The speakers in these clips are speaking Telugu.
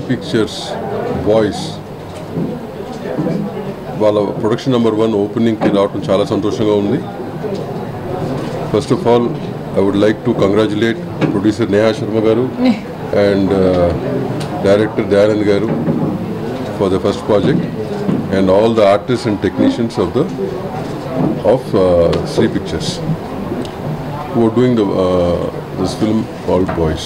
పిక్చర్స్ బాయ్స్ వాళ్ళ ప్రొడక్షన్ నెంబర్ వన్ ఓపెనింగ్కి రావడం చాలా సంతోషంగా ఉంది first of all I would like to congratulate producer Neha Sharma garu and director Dayanand garu for the first project and all the artist and technicians of the of Shri pictures who are doing the uh, this film called Boys.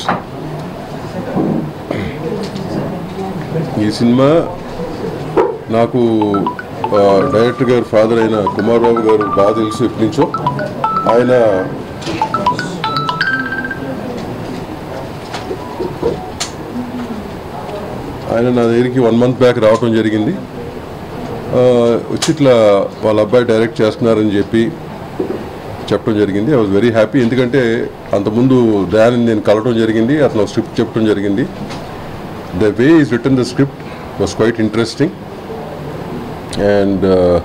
ఈ సినిమా నాకు ఆ, డైరెక్టర్ గారు ఫాదర్ అయిన కుమార్ బాబు గారు బాగా తెలుసు ఎప్పటి నుంచో ఆయన ఆయన నా దగ్గరికి వన్ మంత్ బ్యాక్ రావటం జరిగింది ఆ, వచ్చి ఇట్లా వాళ్ళ అబ్బాయి డైరెక్ట్ చేస్తున్నారని చెప్పి చెప్పడం జరిగింది ఐ వాజ్ వెరీ హ్యాపీ ఎందుకంటే అంతకుముందు దయానంద్ నేను కలవడం జరిగింది అతను స్క్రిప్ట్ చెప్పడం జరిగింది the way is return the script was quite interesting and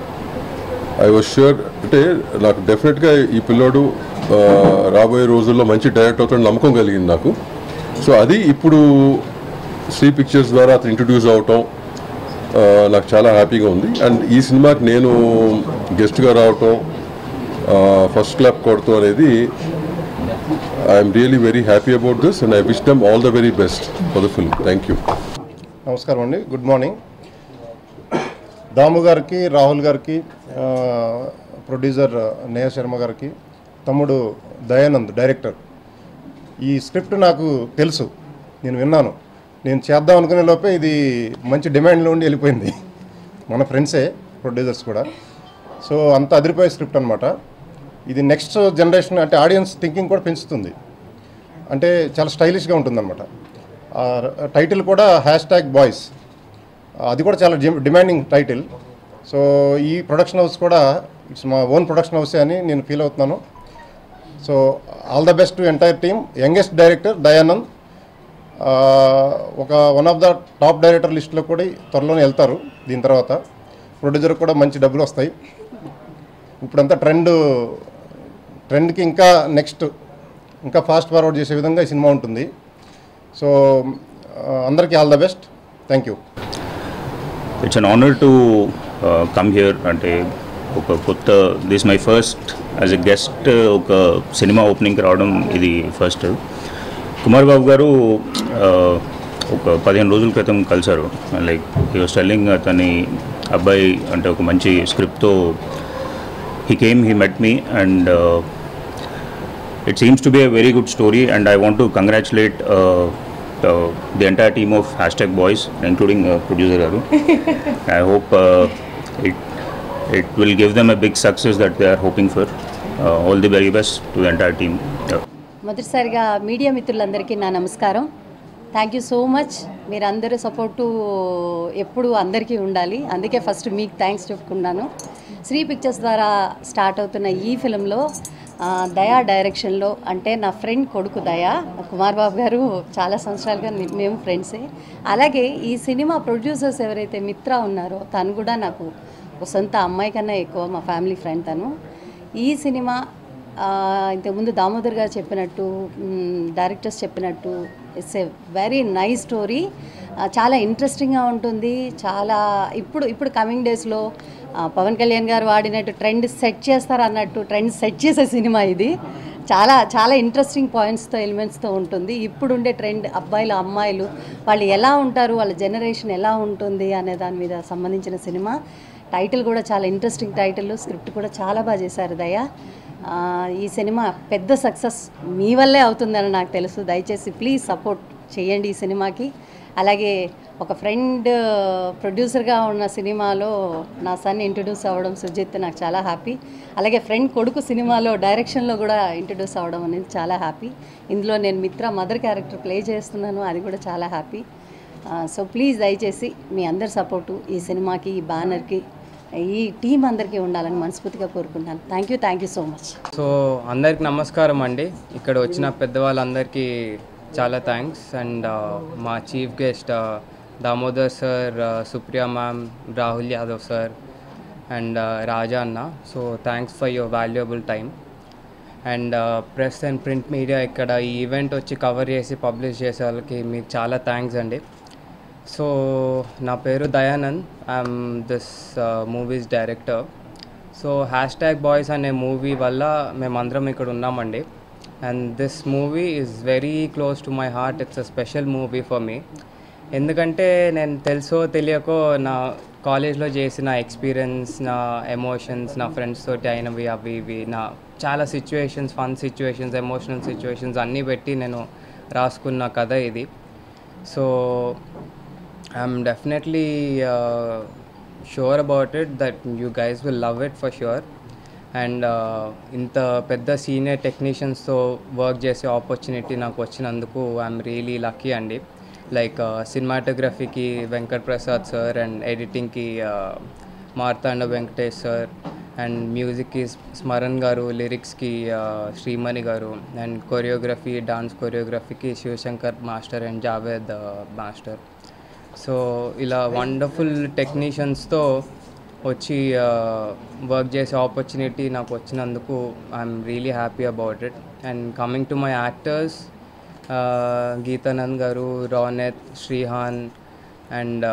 I was sure అంటే నాకు డెఫినెట్గా ఈ పిల్లోడు ఆ, రాబోయే రోజుల్లో మంచి డైరెక్ట్ అవుతాడని నమ్మకం కలిగింది నాకు సో అది ఇప్పుడు శ్రీ పిక్చర్స్ ద్వారా అతను ఇంట్రడ్యూస్ అవటం ఆ, నాకు చాలా హ్యాపీగా ఉంది అండ్ ఈ సినిమాకి నేను గెస్ట్గా రావటం ఫస్ట్ క్లాప్ కొడతాం అనేది I'm really very happy about this and I wish them all the very best for the film thank you నమస్కారం అండి గుడ్ మార్నింగ్ దాము గారికి రాహుల్ గారికి ఆ, ప్రొడ్యూసర్ నేహ శర్మ గారికి తమ్ముడు దయానంద్ డైరెక్టర్ ఈ స్క్రిప్ట్ నాకు తెలుసు నేను విన్నాను నేను చేద్దాం అనుకునే లోపే ఇది మంచి డిమాండ్లో ఉండి వెళ్ళిపోయింది మన ఫ్రెండ్సే ప్రొడ్యూసర్స్ కూడా సో అంత అదిరిపోయే స్క్రిప్ట్ అనమాట ఇది నెక్స్ట్ జనరేషన్ అంటే ఆడియన్స్ థింకింగ్ కూడా పెంచుతుంది అంటే చాలా స్టైలిష్గా ఉంటుందన్నమాట ఆ టైటిల్ కూడా హ్యాష్ ట్యాగ్ బాయ్స్ అది కూడా చాలా డి- డిమాండింగ్ టైటిల్ సో ఈ ప్రొడక్షన్ హౌస్ కూడా ఇట్స్ మా ఓన్ ప్రొడక్షన్ హౌసే అని నేను ఫీల్ అవుతున్నాను so all the best to entire team youngest director Dayanand ఆ, ఒక one of the top director లిస్ట్లో కూడా త్వరలోనే వెళ్తారు దీని తర్వాత ప్రొడ్యూసర్ కూడా మంచి డబ్బులు వస్తాయి ఇప్పుడంతా ట్రెండ్ ట్రెండ్కి ఇంకా నెక్స్ట్ ఇంకా ఫాస్ట్ ఫార్వర్డ్ చేసే విధంగా ఈ సినిమా ఉంటుంది సో ఆ, అందరికీ all the best thank you it's an honour to come here అంటే ఒక కొత్త this my first as a guest ఒక సినిమా ఓపెనింగ్కి రావడం ఇది ఫస్ట్ కుమార్ బాబు గారు uh, ఒక పదిహేను రోజుల క్రితం కలిశారు లైక్ ఈ వాస్ టెల్లింగ్ అతని అబ్బాయి అంటే ఒక మంచి స్క్రిప్ట్తో he came he met me and it seems to be a very good story and i want to congratulate uh, the, the entire team of hashtag boys including uh, producer garu i hope uh, it it will give them a big success that they are hoping for uh, all the very best to the entire team yeah. మొదటిసారిగా మీడియా మిత్రులందరికీ నా నమస్కారం థ్యాంక్ యూ సో మచ్ మీరందరూ సపోర్టు ఎప్పుడు అందరికీ ఉండాలి అందుకే ఫస్ట్ మీకు థ్యాంక్స్ చెప్పుకున్నాను శ్రీ పిక్చర్స్ ద్వారా స్టార్ట్ అవుతున్న ఈ ఫిలింలో ఆ, దయా డైరెక్షన్లో అంటే నా ఫ్రెండ్ కొడుకు దయా కుమార్ బాబు గారు చాలా సంవత్సరాలుగా ని- మేము ఫ్రెండ్సే అలాగే ఈ సినిమా ప్రొడ్యూసర్స్ ఎవరైతే మిత్ర ఉన్నారో తను కూడా నాకు ఒక సొంత అమ్మాయి కన్నా ఎక్కువ మా ఫ్యామిలీ ఫ్రెండ్ తను ఈ సినిమా ఆ, ఇంతకుముందు దామోదర్ గారు చెప్పినట్టు మ్, డైరెక్టర్స్ చెప్పినట్టు it's a very nice story చాలా ఇంట్రెస్టింగ్గా ఉంటుంది చాలా ఇప్పుడు ఇప్పుడు కమింగ్ డేస్లో పవన్ కళ్యాణ్ గారు వాడినట్టు ట్రెండ్ సెట్ చేస్తారు అన్నట్టు ట్రెండ్ సెట్ చేసే సినిమా ఇది చాలా చాలా ఇంట్రెస్టింగ్ పాయింట్స్తో ఎలిమెంట్స్తో ఉంటుంది ఇప్పుడుండే ట్రెండ్ అబ్బాయిలు అమ్మాయిలు వాళ్ళు ఎలా ఉంటారు వాళ్ళ జనరేషన్ ఎలా ఉంటుంది అనే దాని మీద సంబంధించిన సినిమా టైటిల్ కూడా చాలా ఇంట్రెస్టింగ్ టైటిల్ స్క్రిప్ట్ కూడా చాలా బాగా చేశారు దయ ఆ, ఈ సినిమా పెద్ద సక్సెస్ మీ వల్లే అవుతుందని నాకు తెలుసు దయచేసి ప్లీజ్ సపోర్ట్ చేయండి ఈ సినిమాకి అలాగే ఒక ఫ్రెండ్ ప్రొడ్యూసర్గా ఉన్న సినిమాలో నా సన్ ఇంట్రడ్యూస్ అవ్వడం సుజిత్ నాకు చాలా హ్యాపీ అలాగే ఫ్రెండ్ కొడుకు సినిమాలో డైరెక్షన్లో కూడా ఇంట్రడ్యూస్ అవ్వడం అనేది చాలా హ్యాపీ ఇందులో నేను మిత్ర మదర్ క్యారెక్టర్ ప్లే చేస్తున్నాను అది కూడా చాలా హ్యాపీ సో ప్లీజ్ దయచేసి మీ అందరి సపోర్టు ఈ సినిమాకి ఈ బ్యానర్కి ఈ టీం అందరికీ ఉండాలని మనస్ఫూర్తిగా కోరుకుంటున్నాను thank you thank you so much so అందరికి నమస్కారం అండి ఇక్కడ వచ్చిన పెద్దవాళ్ళందరికీ చాలా థ్యాంక్స్ అండ్ మా chief guest Damodar sir Supriya ma'am Rahul Yadav sir and Raja అన్న so thanks for your valuable time and press and print media ఇక్కడ ఈ ఈవెంట్ వచ్చి కవర్ చేసి పబ్లిష్ చేసే వాళ్ళకి మీకు చాలా థ్యాంక్స్ అండి సో నా పేరు Dayanand I'm this movie's director so hashtag Boys అనే మూవీ వల్ల మేమందరం ఇక్కడ ఉన్నామండి and this movie is very close to my heart it's a special movie for me ఎందుకంటే నేను తెలుసో తెలియకో నా కాలేజ్లో చేసిన ఎక్స్పీరియన్స్ నా ఎమోషన్స్ నా ఫ్రెండ్స్ తోటి అయినవి అవి ఇవి నా చాలా situations fun situations emotional situations అన్నీ పెట్టి నేను రాసుకున్న కథ ఇది so I'm definitely sure about it that you guys will love it for sure and ఇంత పెద్ద సీనియర్ టెక్నీషియన్స్తో వర్క్ చేసే ఆపర్చునిటీ నాకు వచ్చినందుకు ఐఎమ్ రియలీ లక్కీ అండి లైక్ సినిమాటోగ్రఫీకి వెంకట్ ప్రసాద్ సార్ అండ్ ఎడిటింగ్కి మార్తాండ వెంకటేష్ సార్ అండ్ మ్యూజిక్కి స్మరణ్ గారు లిరిక్స్కి Shreemani garu and choreography dance కొరియోగ్రఫీకి Shivashankar master and Javed master so ఇలా వండర్ఫుల్ టెక్నీషియన్స్తో వచ్చి వర్క్ చేసే ఆపర్చునిటీ నాకు వచ్చినందుకు I'm really happy about it and coming to my actors Geethanand garu Roneth Shrihan and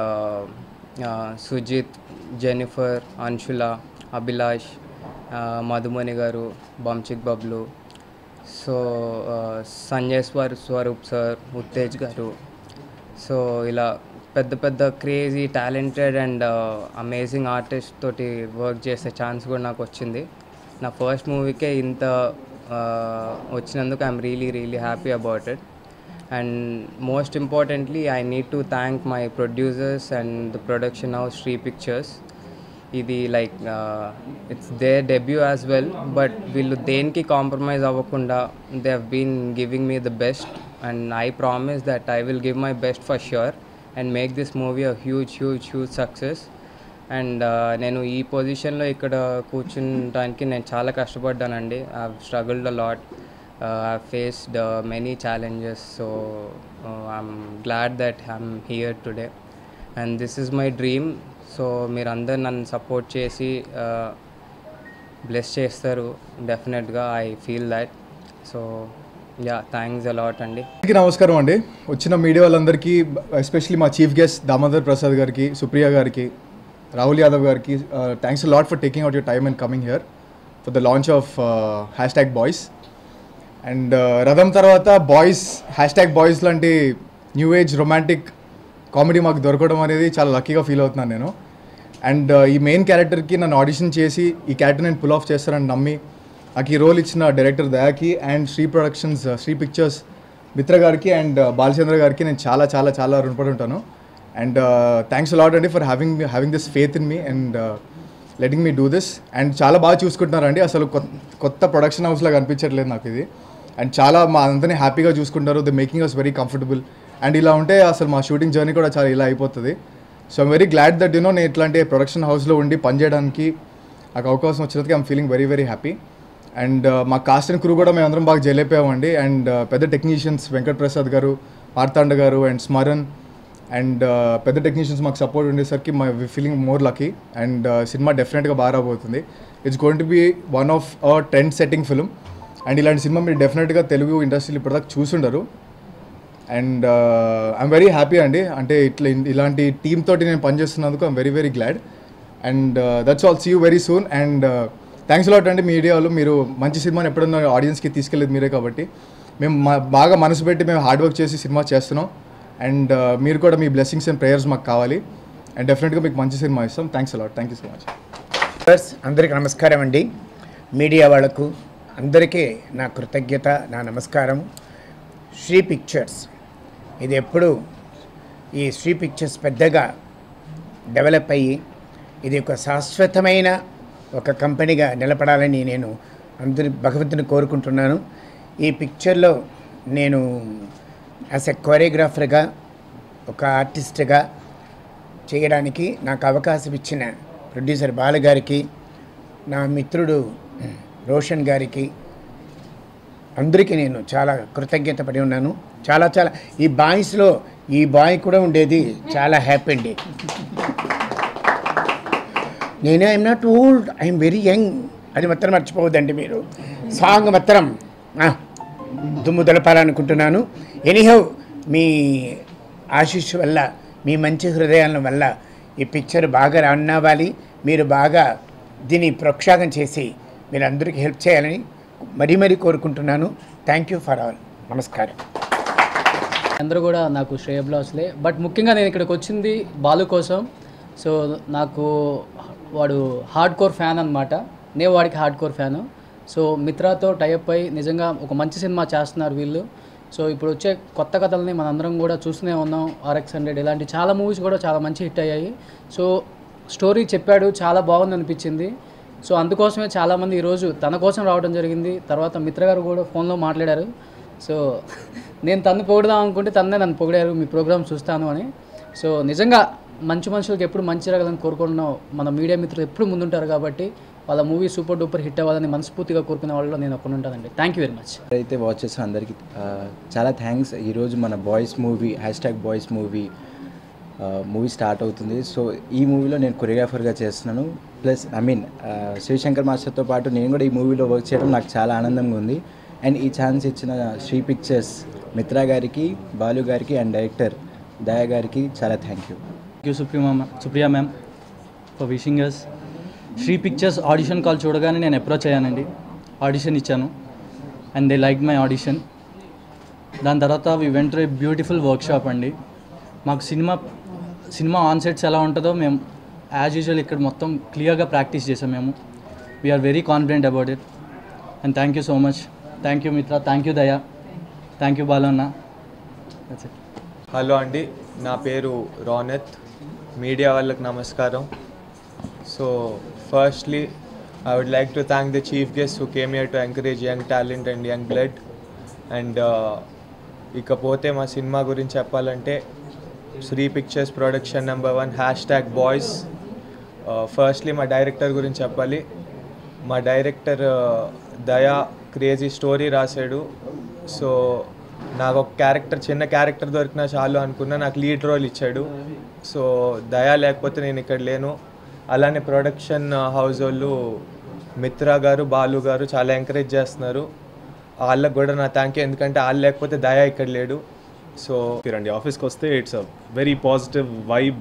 Sujith Jennifer Amshula Abhilash Madhumani garu Bunchik Bablu so Sanjay Swar Swaroop sir Uttej garu so ఇలా పెద్ద పెద్ద crazy talented and amazing artist తోటి వర్క్ చేసే ఛాన్స్ కూడా నాకు వచ్చింది నా ఫస్ట్ మూవీకే ఇంత వచ్చినందుకు I'm really really happy about it and most importantly I need to thank my producers and the production house Shri Pictures ఇది like it's their debut as well but వీళ్ళు దేనికి కాంప్రమైజ్ అవ్వకుండా they have been giving me the best and I promise that I will give my best for sure and make this movie a huge huge huge success and నేను ఈ పొజిషన్లో ఇక్కడ కూర్చుంటానికి నేను చాలా కష్టపడ్డానండి I struggled a lot I faced many challenges so I'm glad that I'm here today and this is my dream so మీరందరు నన్ను సపోర్ట్ చేసి బ్లెస్ చేస్తారు డెఫినెట్గా I feel that so yeah thanks a lot అండి అందరికీ నమస్కారం అండి వచ్చిన మీడియా వాళ్ళందరికీ ఎస్పెషలీ మా చీఫ్ గెస్ట్ దామోదర్ ప్రసాద్ గారికి సుప్రియ గారికి రాహుల్ యాదవ్ గారికి thanks lot for taking out your time and coming here for the launch of hashtag boys and Ratham తర్వాత బాయ్స్ హ్యాష్ ట్యాగ్ బాయ్స్ లాంటి న్యూ ఏజ్ రొమాంటిక్ కామెడీ మాకు దొరకడం అనేది చాలా లక్కీగా ఫీల్ అవుతున్నాను నేను అండ్ ఈ మెయిన్ క్యారెక్టర్కి నన్ను ఆడిషన్ చేసి ఈ క్యారెక్టర్ నేను పుల్ ఆఫ్ చేస్తానని నమ్మి నాకు ఈ రోల్ ఇచ్చిన డైరెక్టర్ దయాకి and Shri Productions Shri Pictures Mitra గారికి అండ్ బాలచంద్ర గారికి నేను చాలా చాలా చాలా రుణపడి ఉంటాను అండ్ థ్యాంక్స్ లాట్ అండి for having having this faith in me and letting me do this and చాలా బాగా చూసుకుంటున్నారండి అసలు కొత్త కొత్త ప్రొడక్షన్ హౌస్లా కనిపించట్లేదు నాకు ఇది అండ్ చాలా మా అందరినీ హ్యాపీగా చూసుకుంటారు they making us very comfortable and ఇలా ఉంటే అసలు మా షూటింగ్ జర్నీ కూడా చాలా ఇలా అయిపోతుంది so I'm very glad that you know నేను ఇట్లాంటి ప్రొడక్షన్ హౌస్లో ఉండి పనిచేయడానికి నాకు అవకాశం వచ్చినందుకు I'm feeling very very happy and మా కాస్ట్ అండ్ క్రూ కూడా మేము అందరం బాగా జైలైపోయామండి అండ్ పెద్ద టెక్నీషియన్స్ వెంకట్ ప్రసాద్ గారు మార్తాండ గారు అండ్ స్మరణ్ అండ్ పెద్ద టెక్నీషియన్స్ మాకు సపోర్ట్ ఉండేసరికి మా ఫీలింగ్ మోర్ లక్కీ అండ్ సినిమా డెఫినెట్గా బాగా రాబోతుంది it's going to be one of a trend setting film and ఇలాంటి సినిమా మీరు డెఫినెట్గా తెలుగు ఇండస్ట్రీలో ఇప్పటిదాకా చూసుండరు అండ్ ఐఎమ్ వెరీ హ్యాపీ అండి అంటే ఇట్లా ఇన్- ఇలాంటి టీమ్ తోటి నేను పనిచేస్తున్నందుకు I'm very very glad and that's all see you very soon and thanks lot అండి మీడియా వాళ్ళు మీరు మంచి సినిమాని ఎప్పుడన్నా ఆడియన్స్కి తీసుకెళ్ళేది మీరే కాబట్టి మేము మా బాగా మనసు పెట్టి మేము హార్డ్ వర్క్ చేసి సినిమా చేస్తున్నాం అండ్ మీరు కూడా మీ బ్లెస్సింగ్స్ అండ్ ప్రేయర్స్ మాకు కావాలి అండ్ డెఫినెట్గా మీకు మంచి సినిమా ఇస్తాం thanks a lot thank you so much viewers అందరికీ నమస్కారం అండి మీడియా వాళ్ళకు అందరికీ నా కృతజ్ఞత నా నమస్కారం శ్రీ పిక్చర్స్ ఇది ఎప్పుడు ఈ శ్రీ పిక్చర్స్ పెద్దగా డెవలప్ అయ్యి ఇది ఒక శాశ్వతమైన ఒక కంపెనీగా నిలబడాలని నేను అందరి భగవంతుని కోరుకుంటున్నాను ఈ పిక్చర్లో నేను యాజ్ ఎ కోరియోగ్రాఫర్గా ఒక ఆర్టిస్ట్గా చేయడానికి నాకు అవకాశం ఇచ్చిన ప్రొడ్యూసర్ బాలగారికి నా మిత్రుడు రోషన్ గారికి అందరికీ నేను చాలా కృతజ్ఞత పడి ఉన్నాను చాలా చాలా ఈ బాయ్స్లో ఈ బాయ్ కూడా ఉండేది చాలా హ్యాపీ అండి నేను I'm not old I'm very young అది మాత్రం మర్చిపోవద్దండి మీరు సాంగ్ మాత్రం ఆ, దుమ్ము దులపాలనుకుంటున్నాను ఎనీహౌ మీ ఆశీస్సు వల్ల మీ మంచి హృదయాల వల్ల ఈ పిక్చర్ బాగా రన్ అవ్వాలి మీరు బాగా దీన్ని ప్రోక్షాగం చేసి మీరు అందరికీ హెల్ప్ చేయాలని మరీ మరీ కోరుకుంటున్నాను థ్యాంక్ యూ ఫర్ ఆల్ నమస్కారం అందరూ కూడా నాకు శ్రేయబ్లాస్లే బట్ ముఖ్యంగా నేను ఇక్కడికి వచ్చింది బాలు కోసం సో నాకు వాడు హార్డ్ కోర్ ఫ్యాన్ అనమాట నేను వాడికి హార్డ్ కోర్ ఫ్యాను సో మిత్రాతో టైప్ అయి నిజంగా ఒక మంచి సినిమా చేస్తున్నారు వీళ్ళు సో ఇప్పుడు వచ్చే కొత్త కథల్ని మనందరం కూడా చూస్తూనే ఉన్నాం ఆర్ఎక్స్ హండ్రెడ్ ఇలాంటి చాలా మూవీస్ కూడా చాలా మంచి హిట్ అయ్యాయి సో స్టోరీ చెప్పాడు చాలా బాగుంది అనిపించింది సో అందుకోసమే చాలామంది ఈరోజు తన కోసం రావడం జరిగింది తర్వాత మిత్ర గారు కూడా ఫోన్లో మాట్లాడారు సో నేను తను పొగుడదాం అనుకుంటే తన్నే నన్ను పొగిడారు మీ ప్రోగ్రామ్ చూస్తాను అని సో నిజంగా మంచి మనుషులకు ఎప్పుడు మంచి జరగాలని కోరుకుంటున్నాం మన మీడియా మిత్రులు ఎప్పుడు ముందుంటారు కాబట్టి వాళ్ళ మూవీ సూపర్ డూపర్ హిట్ అవ్వాలని మనస్ఫూర్తిగా కోరుకునే వాళ్ళలో నేను ఒకటి ఉంటానండి థ్యాంక్ యూ వెరీ మచ్ అయితే వాచ్ చేసిన అందరికీ ఆ, చాలా థ్యాంక్స్ ఈరోజు మన boys movie hashtag boys movie movie start అవుతుంది సో ఈ మూవీలో నేను కొరియోగ్రాఫర్గా చేస్తున్నాను ప్లస్ ఐ మీన్ శివశంకర్ మాస్టర్తో పాటు నేను కూడా ఈ మూవీలో వర్క్ చేయడం నాకు చాలా ఆనందంగా ఉంది అండ్ ఈ ఛాన్స్ ఇచ్చిన శ్రీ పిక్చర్స్ మిత్రా గారికి బాలు గారికి అండ్ డైరెక్టర్ దయా గారికి చాలా thank you thank you Supriya ma'am Supriya ma'am for wishing us Shri Pictures audition call చూడగానే నేను అప్రోచ్ అయ్యానండి ఆడిషన్ ఇచ్చాను and they like my audition దాని తర్వాత వి వెంట ఏ బ్యూటిఫుల్ వర్క్షాప్ అండి మాకు సినిమా సినిమా ఆన్ సెట్స్ ఎలా ఉంటుందో మేము యాజ్ యూజువల్ ఇక్కడ మొత్తం క్లియర్గా ప్రాక్టీస్ చేసాం మేము we are very confident about it and thank you so much thank you Mitra thank you Daya thank you Balu అన్న దట్స్ ఇట్ హలో అండి నా పేరు రోనత్ మీడియా వాళ్ళకి నమస్కారం so firstly I would like to thank the chief guest who came here to encourage young talent and young blood and ఇకపోతే మా సినిమా గురించి చెప్పాలంటే Shri Pictures production number one hashtag boys firstly మా డైరెక్టర్ గురించి చెప్పాలి మా డైరెక్టర్ దయా క్రేజీ స్టోరీ రాశాడు సో నాకు ఒక క్యారెక్టర్ చిన్న క్యారెక్టర్ దొరికినా చాలు అనుకున్నా నాకు లీడ్ రోల్ ఇచ్చాడు సో దయా లేకపోతే నేను ఇక్కడ లేను అలానే ప్రొడక్షన్ హౌస్ వాళ్ళు మిత్రా గారు బాలు గారు చాలా ఎంకరేజ్ చేస్తున్నారు వాళ్ళకి కూడా నా థ్యాంక్ యూ ఎందుకంటే వాళ్ళు లేకపోతే దయా ఇక్కడ లేడు సో రండి ఆఫీస్కి వస్తే it's a very positive vibe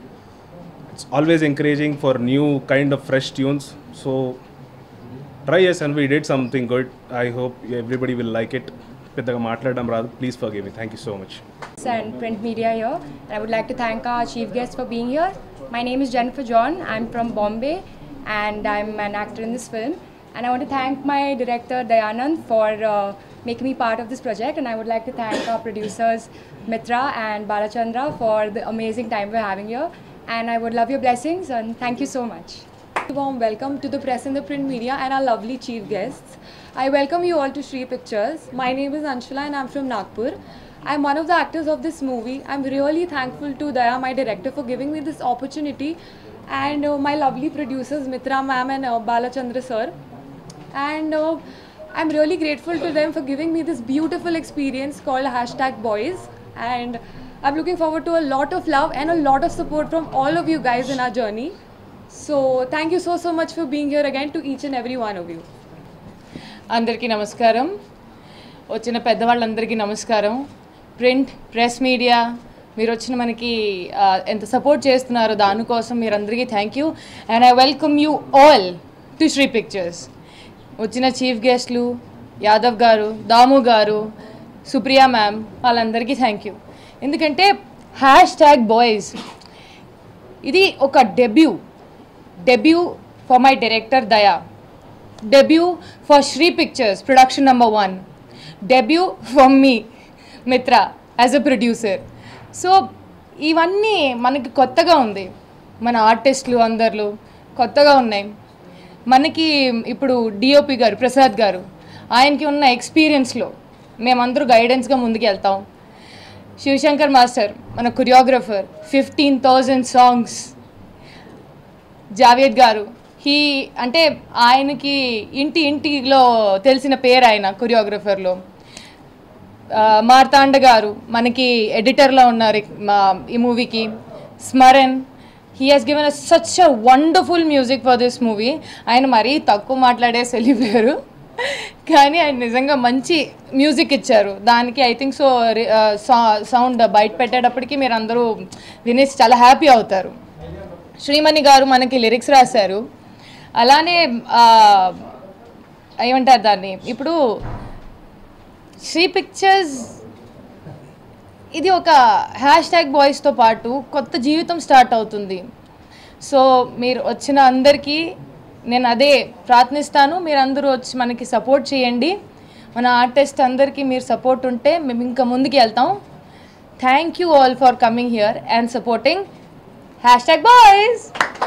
it's always encouraging for new kind of fresh tunes so try చేసాను we did something good I hope everybody will like it పెద్దగా మాట్లాడడం రాదు please for give me thank you so much and print media here. And I would like to thank our chief guest for being here. My name is Jennifer John. I'm from Bombay and I'm an actor in this film. And I want to thank my director Dayanand for uh, making me part of this project. And I would like to thank our producers Mitra and Balachandra for the amazing time we're having here. And I would love your blessings and thank you so much. warm welcome to the press and the print media and our lovely chief guests. I welcome you all to Shree Pictures. My name is Anshula and I'm from Nagpur. I'm one of the actors of this movie. I'm really thankful to Daya, my director, for giving me this opportunity, and uh, my lovely producers Mitra ma'am and uh, Balachandra sir. And uh, I'm really grateful to them for giving me this beautiful experience called hashtag boys. And I'm looking forward to a lot of love and a lot of support from all of you guys in our journey. So thank you so so much for being here again to each and every one of you. అందరికీ నమస్కారం వచ్చిన పెద్దవాళ్ళందరికీ నమస్కారం ప్రింట్ ప్రెస్ మీడియా మీరు వచ్చిన మనకి ఆ, ఎంత సపోర్ట్ చేస్తున్నారో దానికోసం మీరందరికీ thank you and I welcome you all to Shri Pictures వచ్చిన చీఫ్ గెస్ట్లు యాదవ్ గారు దాము గారు సుప్రియా మ్యామ్ వాళ్ళందరికీ థ్యాంక్ యూ ఎందుకంటే హ్యాష్ ట్యాగ్ బాయ్స్ ఇది ఒక debut debut for my director Daya debut for Shri Pictures production number one debut for me Mitra as a producer so ఇవన్నీ మనకి కొత్తగా ఉంది మన ఆర్టిస్టులు అందరు కొత్తగా ఉన్నాయి మనకి ఇప్పుడు డిఓపి గారు ప్రసాద్ గారు ఆయనకి ఉన్న ఎక్స్పీరియన్స్లో మేమందరూ గైడెన్స్గా ముందుకు వెళ్తాం శివశంకర్ మాస్టర్ మన choreographer fifteen thousand songs Javed గారు హీ అంటే ఆయనకి ఇంటి ఇంటిలో తెలిసిన పేరు ఆయన కొరియోగ్రఫర్లో ఆ, మార్తాండ గారు మనకి ఎడిటర్లో ఉన్నారు ఈ- మా ఈ మూవీకి Smaran he has given a such a wonderful music for this movie ఆయన మరీ తక్కువ మాట్లాడే సెలిబ్రేరు కానీ ఆయన నిజంగా మంచి మ్యూజిక్ ఇచ్చారు దానికి ఐ థింక్ సో సౌండ్ బయట పెట్టేటప్పటికి మీరు అందరూ వినేసి చాలా హ్యాపీ అవుతారు శ్రీమణి గారు మనకి లిరిక్స్ రాశారు అలానే ఆ, ఏమంటారు దాన్ని ఇప్పుడు శ్రీ పిక్చర్స్ ఇది ఒక హ్యాష్ ట్యాగ్ బాయ్స్తో పాటు కొత్త జీవితం స్టార్ట్ అవుతుంది సో మీరు వచ్చిన అందరికీ నేను అదే ప్రార్థనిస్తాను మీరు అందరూ వచ్చి మనకి సపోర్ట్ చేయండి మన ఆర్టిస్ట్ అందరికీ మీరు సపోర్ట్ ఉంటే మేము ఇంకా ముందుకు వెళ్తాం thank you all for coming here and supporting hashtag boys